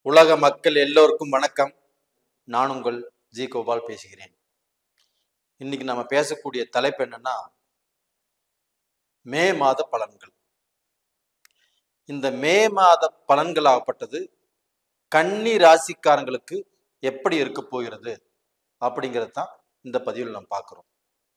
உலக மக்கள் எல்லோருக்கும் வணக்கம் நான் உங்கள் ஜி கோபால் பேசுகிறேன் இன்னைக்கு நம்ம பேசக்கூடிய தலைப்பு என்னன்னா மே மாத பலன்கள் இந்த மே மாத பலன்களாகப்பட்டது கன்னி ராசிக்காரங்களுக்கு எப்படி இருக்க போகிறது அப்படிங்கிறது தான் இந்த பதிவில் நம்ம பார்க்குறோம்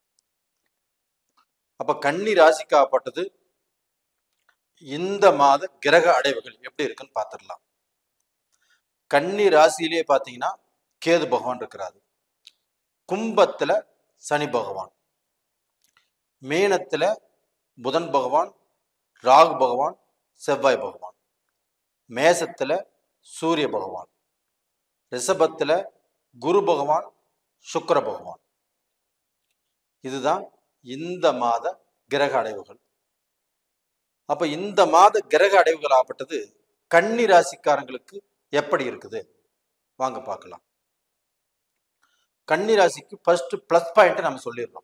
அப்ப கன்னி ராசிக்காகப்பட்டது இந்த மாத கிரக அடைவுகள் எப்படி இருக்குன்னு பார்த்துடலாம் கன்னி ராசியிலே பார்த்தீங்கன்னா கேது பகவான் இருக்கிறாரு கும்பத்துல சனி பகவான் மீனத்துல புதன் பகவான் ராகு பகவான் செவ்வாய் பகவான் மேசத்துல சூரிய பகவான் ரிஷபத்துல குரு பகவான் சுக்கிர பகவான் இதுதான் இந்த மாத கிரக அடைவுகள் அப்ப இந்த மாத கிரக அடைவுகள் ஆகப்பட்டது கன்னி ராசிக்காரங்களுக்கு எப்படி இருக்குது வாங்க பார்க்கலாம் கன்னி ராசிக்கு ஃபர்ஸ்ட் பிளஸ் பாயிண்ட் நம்ம சொல்லிடுறோம்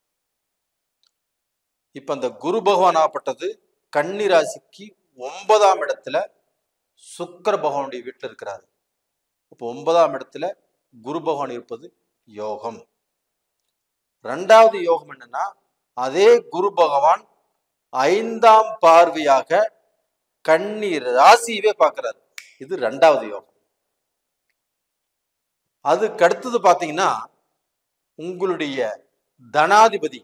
இப்ப அந்த குரு பகவான் ஆகப்பட்டது கன்னி ராசிக்கு ஒன்பதாம் இடத்துல சுக்கர பகவானுடைய வீட்டில் இருக்கிறாரு இப்போ ஒன்பதாம் இடத்துல குரு பகவான் இருப்பது யோகம் ரெண்டாவது யோகம் என்னன்னா அதே குரு பகவான் ஐந்தாம் பார்வையாக கன்னி ராசியவே பார்க்கிறாரு இது ரெண்டாவது யோகம் அதுக்கு அடுத்தது பாத்தீங்கன்னா உங்களுடைய தனாதிபதி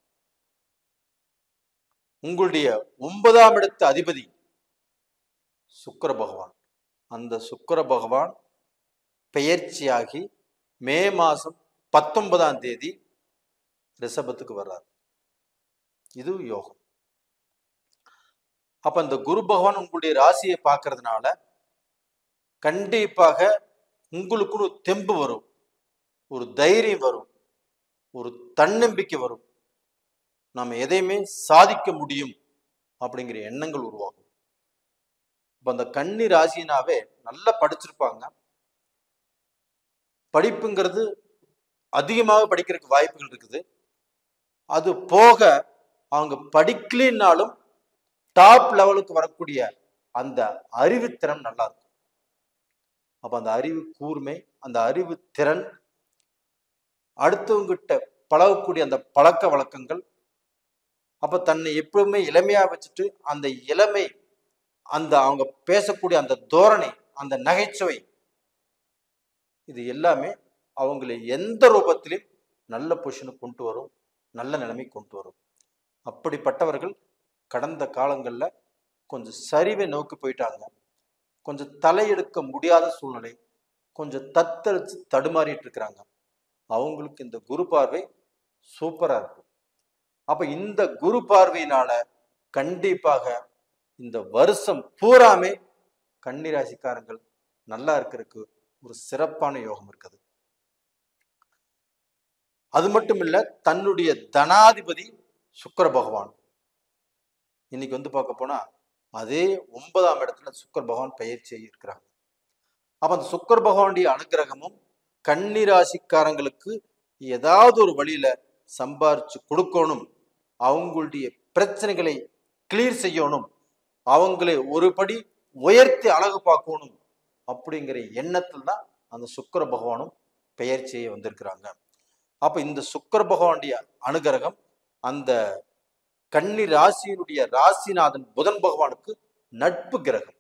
உங்களுடைய ஒன்பதாம் இடத்து அதிபதி சுக்கர பகவான் அந்த சுக்கர பகவான் பெயர்ச்சியாகி மே மாசம் பத்தொன்பதாம் தேதி ரிஷபத்துக்கு வர்றார் இது யோகம் அப்ப இந்த குரு பகவான் உங்களுடைய ராசியை பார்க்கறதுனால கண்டிப்பாக உங்களுக்குன்னு ஒரு தெம்பு வரும் ஒரு தைரியம் வரும் ஒரு தன்னம்பிக்கை வரும் நம்ம எதையுமே சாதிக்க முடியும் அப்படிங்கிற எண்ணங்கள் உருவாகும் இப்ப அந்த கன்னி ராசினாவே நல்லா படிச்சிருப்பாங்க படிப்புங்கிறது அதிகமாக படிக்கிறதுக்கு வாய்ப்புகள் இருக்குது அது போக அவங்க படிக்கலின்னாலும் டாப் லெவலுக்கு வரக்கூடிய அந்த அறிவுத்திறன் நல்லா இருக்கும் அப்ப அந்த அறிவு கூர்மை அந்த அறிவு திறன் அடுத்தவங்கிட்ட பழகக்கூடிய அந்த பழக்க வழக்கங்கள் அப்ப தன்னை எப்பவுமே இளமையா வச்சுட்டு அந்த இளமை அந்த அவங்க பேசக்கூடிய அந்த தோரணை அந்த நகைச்சுவை இது எல்லாமே அவங்களை எந்த ரூபத்திலும் நல்ல பொசிஷனுக்கு கொண்டு வரும் நல்ல நிலைமை கொண்டு வரும் அப்படிப்பட்டவர்கள் கடந்த காலங்களில் கொஞ்சம் சரிவை நோக்கி போயிட்டாங்க கொஞ்சம் தலையெடுக்க முடியாத சூழ்நிலை கொஞ்சம் தத்தளிச்சு தடுமாறிட்டு இருக்கிறாங்க அவங்களுக்கு இந்த குரு பார்வை சூப்பரா இருக்கும் அப்ப இந்த குரு பார்வையினால கண்டிப்பாக இந்த வருஷம் பூராமே கன்னிராசிக்காரங்கள் நல்லா இருக்கிறதுக்கு ஒரு சிறப்பான யோகம் இருக்குது அது மட்டும் இல்ல தன்னுடைய தனாதிபதி சுக்கர பகவான் இன்னைக்கு வந்து பார்க்க போனா அதே ஒன்பதாம் இடத்துல சுக்கர் பகவான் பயிற்சி இருக்கிறாங்க அப்ப அந்த சுக்கர் பகவானுடைய அனுகிரகமும் கன்னிராசிக்காரங்களுக்கு ஏதாவது ஒரு வழியில சம்பாரிச்சு கொடுக்கணும் அவங்களுடைய பிரச்சனைகளை கிளியர் செய்யணும் அவங்களை ஒருபடி உயர்த்தி அழகு பார்க்கணும் அப்படிங்கிற எண்ணத்தில் தான் அந்த சுக்கர பகவானும் பெயர்ச்சியை வந்திருக்கிறாங்க அப்ப இந்த சுக்கர பகவானுடைய அனுகிரகம் அந்த கன்னி ராசியினுடைய ராசிநாதன் புதன் பகவானுக்கு நட்பு கிரகம்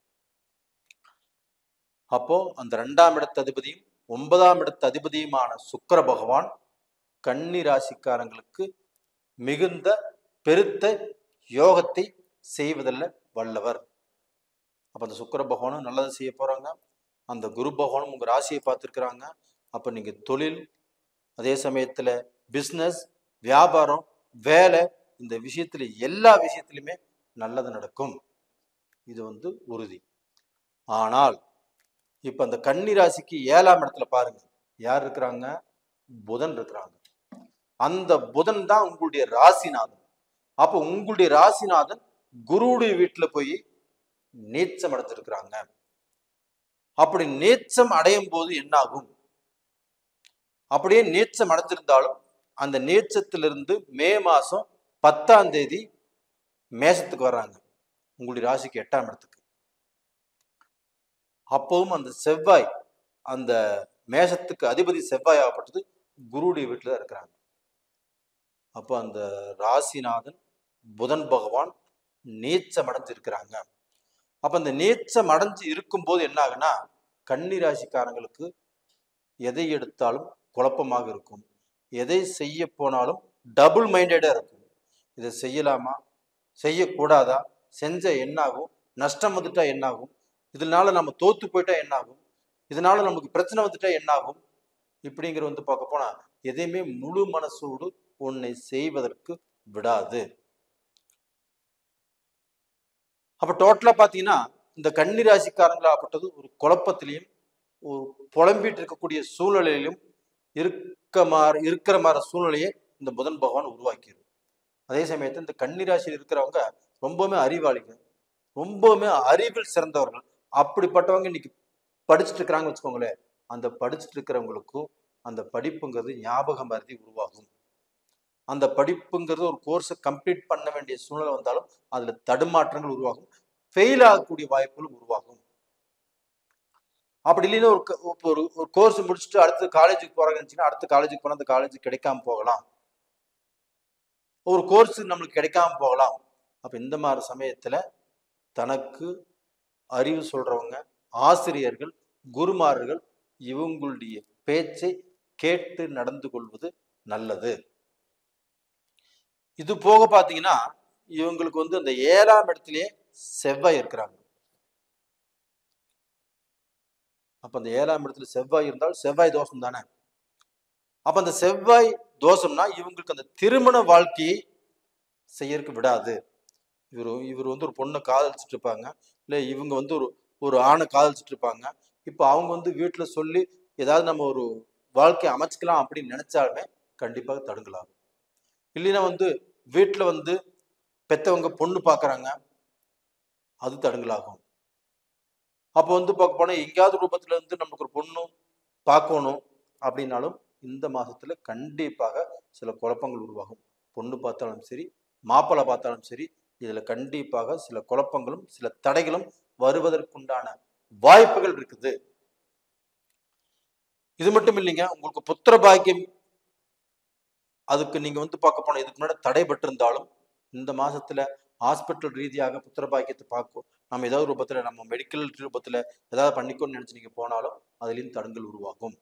அப்போ அந்த ரெண்டாம் இடத்து அதிபதியும் ஒன்பதாம் இடத்து அதிபதியுமான சுக்கர பகவான் கன்னி ராசிக்காரங்களுக்கு மிகுந்த பெருத்த யோகத்தை செய்வதில் வல்லவர் அப்ப அந்த சுக்கர பகவானும் நல்லது செய்ய போறாங்க அந்த குரு பகவானும் உங்க ராசியை பார்த்துருக்குறாங்க அப்ப நீங்க தொழில் அதே சமயத்துல பிஸ்னஸ் வியாபாரம் வேலை இந்த விஷயத்துல எல்லா விஷயத்திலுமே நல்லது நடக்கும் இது வந்து உறுதி ஆனால் இப்ப அந்த கன்னி ராசிக்கு ஏழாம் இடத்துல பாருங்க யார் இருக்கிறாங்க புதன் இருக்கிறாங்க அந்த புதன் தான் உங்களுடைய ராசிநாதன் அப்போ உங்களுடைய ராசிநாதன் குருவுடைய வீட்டுல போய் நீச்சம் அடைஞ்சிருக்கிறாங்க அப்படி நீச்சம் அடையும் போது என்ன ஆகும் அப்படியே நீச்சம் அடைஞ்சிருந்தாலும் அந்த நீச்சத்திலிருந்து மே மாசம் பத்தாம் தேதி மேசத்துக்கு வர்றாங்க உங்களுடைய ராசிக்கு எட்டாம் இடத்துக்கு அப்பவும் அந்த செவ்வாய் அந்த மேஷத்துக்கு அதிபதி செவ்வாய் ஆகப்பட்டது குருடைய வீட்டில் தான் இருக்கிறாங்க அப்போ அந்த ராசிநாதன் புதன் பகவான் நீச்சம் அடைஞ்சு இருக்கிறாங்க அப்ப அந்த நீச்சம் அடைஞ்சு இருக்கும்போது என்ன ஆகுனா கன்னி ராசிக்காரங்களுக்கு எதை எடுத்தாலும் குழப்பமாக இருக்கும் எதை செய்ய போனாலும் டபுள் மைண்டடா இருக்கும் இதை செய்யலாமா செய்யக்கூடாதா செஞ்ச என்ன ஆகும் நஷ்டம் வந்துட்டா என்ன ஆகும் இதனால நம்ம தோத்து போயிட்டா என்ன ஆகும் இதனால நமக்கு பிரச்சனை வந்துட்டா என்ன ஆகும் இப்படிங்கிற வந்து பார்க்க போனா எதையுமே முழு மனசோடு உன்னை செய்வதற்கு விடாது அப்ப டோட்டலா பாத்தீங்கன்னா இந்த கன்னி ராசிக்காரங்களாகப்பட்டது ஒரு குழப்பத்திலையும் ஒரு புலம்பிட்டு இருக்கக்கூடிய சூழ்நிலையிலும் இருக்க மாதிரி இருக்கிற மாதிரி சூழ்நிலையை இந்த புதன் பகவான் உருவாக்கிடும் அதே சமயத்தில் இந்த கன்னி ராசியில் இருக்கிறவங்க ரொம்பவுமே அறிவாளிகள் ரொம்பவுமே அறிவில் சிறந்தவர்கள் அப்படிப்பட்டவங்க இன்னைக்கு படிச்சுட்டு இருக்கிறாங்கன்னு வச்சுக்கோங்களேன் அந்த படிச்சுட்டு இருக்கிறவங்களுக்கும் அந்த படிப்புங்கிறது ஞாபக மருதி உருவாகும் அந்த படிப்புங்கிறது ஒரு கோர்ஸை கம்ப்ளீட் பண்ண வேண்டிய சூழ்நிலை வந்தாலும் அதுல தடுமாற்றங்கள் உருவாகும் ஃபெயில் ஆகக்கூடிய வாய்ப்புகளும் உருவாகும் அப்படி இல்லைன்னா ஒரு க- இப்ப ஒரு ஒரு கோர்ஸ் முடிச்சுட்டு அடுத்து காலேஜுக்கு போறாங்கன்னு அடுத்த காலேஜுக்கு போனால் அந்த காலேஜ் கிடைக்காம போகலாம் ஒரு கோர்ஸ் நம்மளுக்கு கிடைக்காம போகலாம் அப்ப இந்த மாதிரி சமயத்துல தனக்கு அறிவு சொல்றவங்க ஆசிரியர்கள் குருமார்கள் இவங்களுடைய பேச்சை கேட்டு நடந்து கொள்வது நல்லது இது போக பாத்தீங்கன்னா இவங்களுக்கு வந்து அந்த ஏழாம் இடத்திலேயே செவ்வாய் இருக்கிறாங்க அப்ப அந்த ஏழாம் இடத்துல செவ்வாய் இருந்தால் செவ்வாய் தோஷம் தானே அப்ப அந்த செவ்வாய் தோஷம்னா இவங்களுக்கு அந்த திருமண வாழ்க்கையை செய்யறதுக்கு விடாது இவர் இவர் வந்து ஒரு பொண்ணை காதலிச்சுட்டு இருப்பாங்க இல்லை இவங்க வந்து ஒரு ஒரு ஆணை காதலிச்சுட்டு இருப்பாங்க இப்போ அவங்க வந்து வீட்டில் சொல்லி ஏதாவது நம்ம ஒரு வாழ்க்கையை அமைச்சுக்கலாம் அப்படின்னு நினைச்சாலுமே கண்டிப்பாக தடுங்கலாம் இல்லைன்னா வந்து வீட்டில் வந்து பெத்தவங்க பொண்ணு பார்க்குறாங்க அது தடுங்கலாகும் அப்போ வந்து பார்க்க போனால் எங்கேயாவது ரூபத்தில் இருந்து நமக்கு ஒரு பொண்ணு பார்க்கணும் அப்படின்னாலும் இந்த மாசத்துல கண்டிப்பாக சில குழப்பங்கள் உருவாகும் பொண்ணு பார்த்தாலும் சரி மாப்பிள்ளை பார்த்தாலும் சரி இதுல கண்டிப்பாக சில குழப்பங்களும் சில தடைகளும் வருவதற்குண்டான வாய்ப்புகள் இருக்குது இது மட்டும் இல்லைங்க உங்களுக்கு புத்திர பாக்கியம் அதுக்கு நீங்க வந்து பார்க்க போனா இதுக்கு முன்னாடி தடைபட்டிருந்தாலும் இந்த மாசத்துல ஹாஸ்பிட்டல் ரீதியாக புத்திர பாக்கியத்தை பார்க்கும் நம்ம ஏதாவது ரூபத்துல நம்ம மெடிக்கல் ரூபத்துல ஏதாவது பண்ணிக்கோன்னு நினைச்சு நீங்க போனாலும் அதுலயும் தடங்கள் உருவாகும்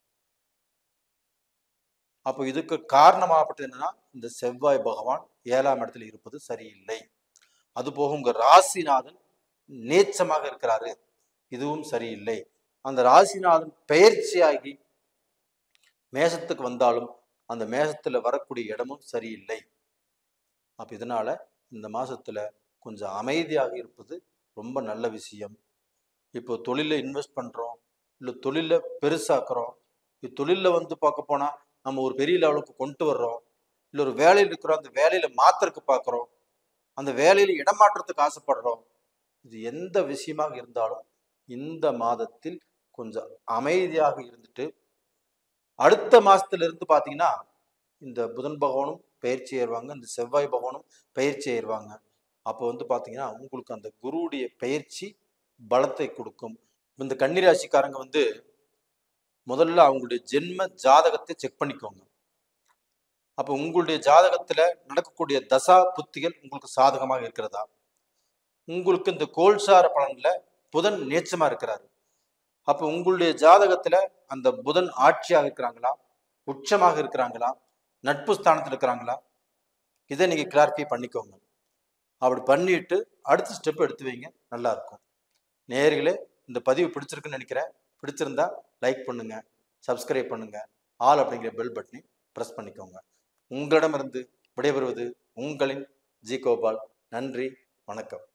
அப்போ இதுக்கு காரணமாகப்பட்டது என்னன்னா இந்த செவ்வாய் பகவான் ஏழாம் இடத்துல இருப்பது சரியில்லை அது போக உங்க ராசிநாதன் நேச்சமாக இருக்கிறாரு இதுவும் சரியில்லை அந்த ராசிநாதன் பெயர்ச்சியாகி மேசத்துக்கு வந்தாலும் அந்த மேசத்துல வரக்கூடிய இடமும் சரியில்லை அப்ப இதனால இந்த மாசத்துல கொஞ்சம் அமைதியாக இருப்பது ரொம்ப நல்ல விஷயம் இப்போ தொழில இன்வெஸ்ட் பண்றோம் இல்லை தொழில பெருசாக்குறோம் இது தொழில வந்து பார்க்க போனா நம்ம ஒரு பெரிய லெவலுக்கு கொண்டு வர்றோம் இல்லை ஒரு வேலையில் இருக்கிறோம் அந்த வேலையில மாத்திரக்கு பார்க்குறோம் அந்த வேலையில இடமாற்றத்துக்கு ஆசைப்படுறோம் இது எந்த விஷயமாக இருந்தாலும் இந்த மாதத்தில் கொஞ்சம் அமைதியாக இருந்துட்டு அடுத்த மாசத்துல இருந்து பாத்தீங்கன்னா இந்த புதன் பகவானும் பயிற்சி ஏறுவாங்க இந்த செவ்வாய் பகவானும் பயிற்சி ஏறுவாங்க அப்போ வந்து பாத்தீங்கன்னா உங்களுக்கு அந்த குருவுடைய பயிற்சி பலத்தை கொடுக்கும் இந்த கன்னிராசிக்காரங்க வந்து முதல்ல அவங்களுடைய ஜென்ம ஜாதகத்தை செக் பண்ணிக்கோங்க அப்போ உங்களுடைய ஜாதகத்துல நடக்கக்கூடிய தசா புத்திகள் உங்களுக்கு சாதகமாக இருக்கிறதா உங்களுக்கு இந்த கோல்சார பலன்ல புதன் நேச்சமா இருக்கிறாரு அப்போ உங்களுடைய ஜாதகத்துல அந்த புதன் ஆட்சியாக இருக்கிறாங்களா உச்சமாக இருக்கிறாங்களா நட்பு ஸ்தானத்தில் இருக்கிறாங்களா இதை நீங்க கிளாரிஃபை பண்ணிக்கோங்க அப்படி பண்ணிட்டு அடுத்த ஸ்டெப் எடுத்து வைங்க நல்லா இருக்கும் நேயர்களே இந்த பதிவு பிடிச்சிருக்குன்னு நினைக்கிறேன் பிடிச்சிருந்தா லைக் பண்ணுங்க சப்ஸ்கிரைப் பண்ணுங்க ஆல் அப்படிங்கிற பெல் பட்டனை ப்ரெஸ் பண்ணிக்கோங்க உங்களிடமிருந்து விடைபெறுவது உங்களின் ஜி கோபால் நன்றி வணக்கம்